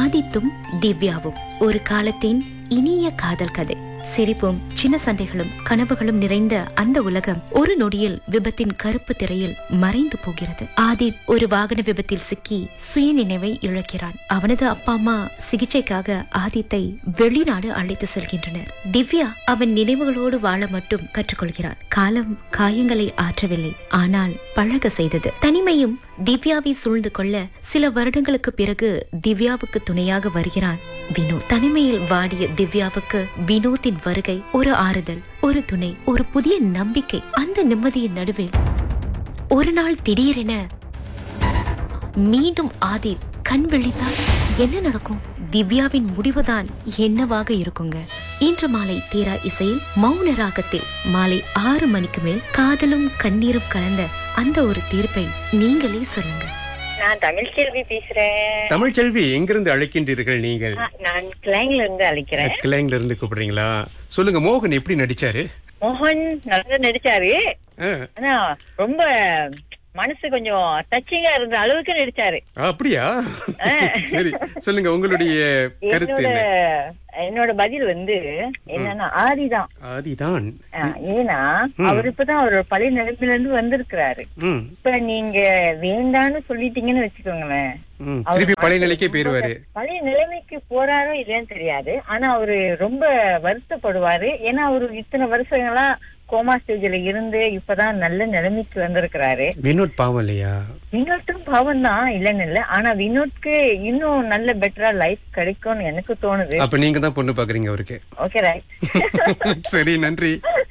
ஆதித்தும் திவ்யாவும் ஒரு காலத்தின் இனிய காதல் கதை சிரிப்பும் சின்ன சண்டைகளும் கனவுகளும் நிறைந்த அந்த உலகம் ஒரு நொடியில் விபத்தின் கருப்பு திரையில் மறைந்து போகிறது ஆதித் ஒரு வாகன விபத்தில் சிக்கி சுயநினைவை இழக்கிறான் அவனது அப்பா அம்மா சிகிச்சைக்காக ஆதித்தை வெளிநாடு அழைத்து செல்கின்றனர் திவ்யா அவன் நினைவுகளோடு வாழ மட்டும் கற்றுக்கொள்கிறான் காலம் காயங்களை ஆற்றவில்லை ஆனால் பழக செய்தது தனிமையும் திவ்யாவை சூழ்ந்து கொள்ள சில வருடங்களுக்கு பிறகு திவ்யாவுக்கு துணையாக வருகிறான் வினோத் தனிமையில் வாடிய திவ்யாவுக்கு வினோத்தின் வருகை ஒரு ஆறுதல் ஒரு துணை ஒரு புதிய நம்பிக்கை அந்த நிம்மதியின் நடுவில் ஒரு நாள் திடீரென மீண்டும் ஆதி கண் விழித்தால் என்ன நடக்கும் திவ்யாவின் முடிவுதான் என்னவாக இருக்குங்க இன்று மாலை தீரா இசையில் மௌன ராகத்தில் மாலை ஆறு மணிக்கு மேல் காதலும் கண்ணீரும் கலந்த அந்த ஒரு தீர்ப்பை நீங்களே சொல்லுங்க நான் தமிழ்ச்செல்வி பேசுறேன் தமிழ் செல்வி எங்கிருந்து அழைக்கின்றீர்கள் நீங்கள் ஆ, நான் கிளைங்ல இருந்து அழைக்கிறேன் கிளைங்ல இருந்து கூப்பிடுறீங்களா சொல்லுங்க மோகன் எப்படி நடிச்சாரு மோகன் நல்லா நடிச்சாரு ஆ, ஆனா ரொம்ப மனசு கொஞ்சம் டச்சிங்கா இருந்த அளவுக்கு நடிச்சாரு அப்படியா சரி சொல்லுங்க உங்களுடைய கருத்து என்னோட என்ன என்னோட பதில் வந்து என்னன்னா ஆதிதான் ஆதிதான் ஆ, ஏன்னா அவர் இப்பதான் அவரோட பழைய நிலைமையில இருந்து வந்திருக்கிறாரு ம் இப்ப நீங்க வேண்டான்னு சொல்லிட்டீங்கன்னு வச்சுக்கோங்களேன் ம் அவர் திருப்பி பழைய நிலைக்கே போயிருவாரு பழைய நிலைமைக்கு போறாரோ இல்லையான்னு தெரியாது ஆனா அவரு ரொம்ப வருத்தப்படுவாரு ஏன்னா அவரு இத்தனை வருஷங்களா கோமா ஸ்டேஜ்ல இருந்து இப்பதான் நல்ல நிலைமைக்கு வந்திருக்கிறாரு வினோத் பாவம் இல்லையா வினோட்டும் பாவம் தான் இல்லைன்னு இல்ல ஆனா வினோட்க்கு இன்னும் நல்ல பெட்டரா லைஃப் கிடைக்கும்னு எனக்கு தோணுது அப்ப நீங்க தான் பொண்ணு பாக்குறீங்க அவருக்கு ஓகே ரைட் சரி நன்றி